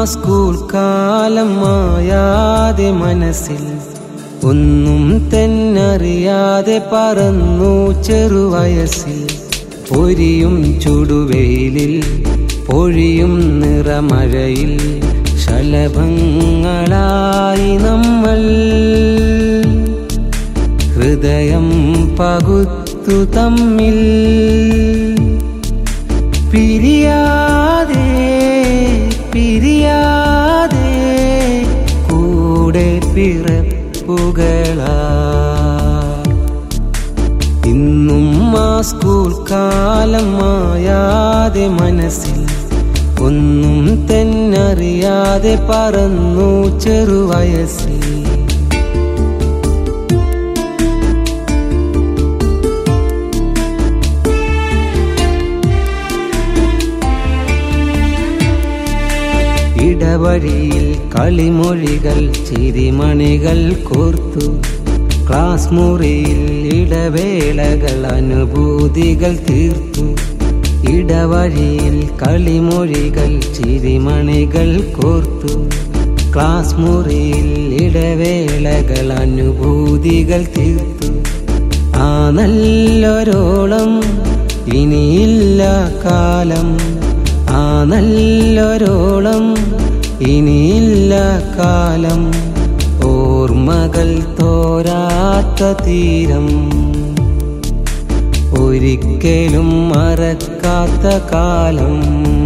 school കാലം മായാതെ മനസ്സിൽ ഒന്നും തെന്നറിയാതെ പറന്നു ചെറുവയസ്സിൽ പൊരിയും ചുടുവെയിലിൽ പൊഴിയും നിറമഴയിൽ ശലഭങ്ങളായി നമ്മൾ ഹൃദയം പകുത്തു തമ്മിൽ പിരിയാതെ പിരിയാതെ കൂടെ പിറപ്പുകളാ ഇന്നും ആ സ്കൂൾ കാലം മായാതെ മനസ്സിൽ ഒന്നും തെന്നറിയാതെ പറന്നു ചെറുവയസ്സിൽ ഇടവഴിയിൽ കളിമൊഴികൾ ചിരിമണികൾ കോർത്തു ക്ലാസ് മുറിയിൽ ഇടവേളകൾ അനുഭൂതികൾ തീർത്തു ഇടവഴിയിൽ കളിമൊഴികൾ ചിരിമണികൾ കോർത്തു ക്ലാസ് മുറിയിൽ ഇടവേളകൾ അനുഭൂതികൾ തീർത്തു ആ നല്ലൊരോളം ഇനിയില്ല കാലം ആ നല്ലൊരോളം ഇനിയില്ല കാലം ഓർമ്മകൾ തോരാത്ത തീരം ഒരിക്കലും മറക്കാത്ത കാലം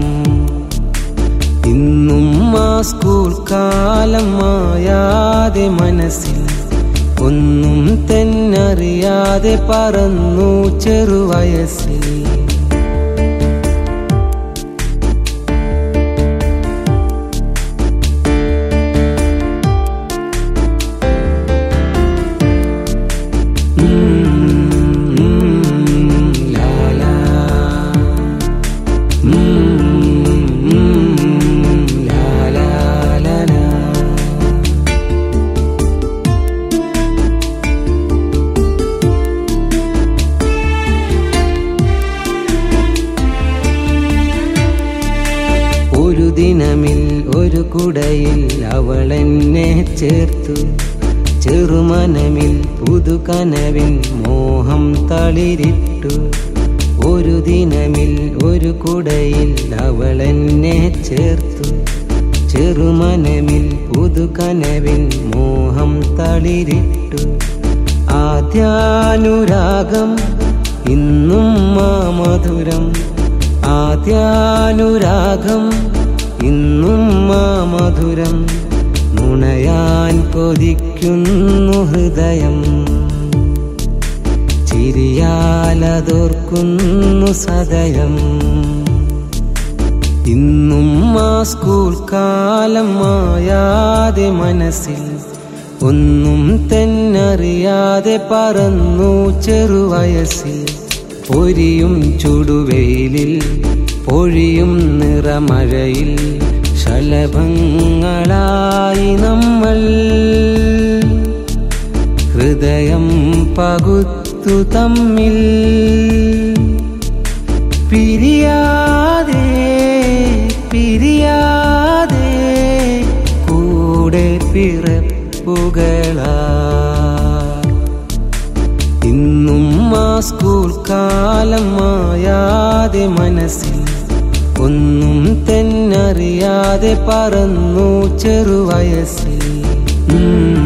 ഇന്നും ആ സ്കൂൾ കാലം മായാതെ മനസ്സിൽ ഒന്നും തെന്നറിയാതെ പറന്നു ചെറുവയസ്സിൽ ഒരു ദിനമിൽ ഒരു കുടയിൽ അവൾ എന്നെ ചേർത്തു ചെറുമനമിൽ പുതുകനവിൻ മോഹം തളിരിട്ടു ഒരു ദിനമിൽ ഒരു കുടയിൽ അവൾ എന്നെ ചേർത്തു ചെറുമനമിൽ പുതുകനവിൻ മോഹം തളിരിട്ടു ആദ്യാനുരാഗം ഇന്നും ആ മധുരം ആദ്യാനുരാഗം ഇന്നും ആ മധുരം നുണയാൻ കൊതിക്കുന്നു ഹൃദയം ചിരിയാലതോർക്കുന്നു സദയം ഇന്നും ആ സ്കൂൾ കാലം മായാതെ മനസ്സിൽ ഒന്നും തെന്നറിയാതെ പറന്നു ചെറുവയസ്സിൽ പൊരിയും ചുടുവെയിലിൽ പൊഴിയും നിറമഴയിൽ ശലഭങ്ങളായി നമ്മൾ ഹൃദയം പകുത്തു തമ്മിൽ പിരിയാതെ പിരിയാതെ കൂടെ പിറപ്പുകളാ ഇന്നും ആ സ്കൂൾ കാലം മായാതെ മനസ്സിൽ ഒന്നും തെന്നറിയാതെ പറന്നു ചെറുവയസ്സിൽ ഉം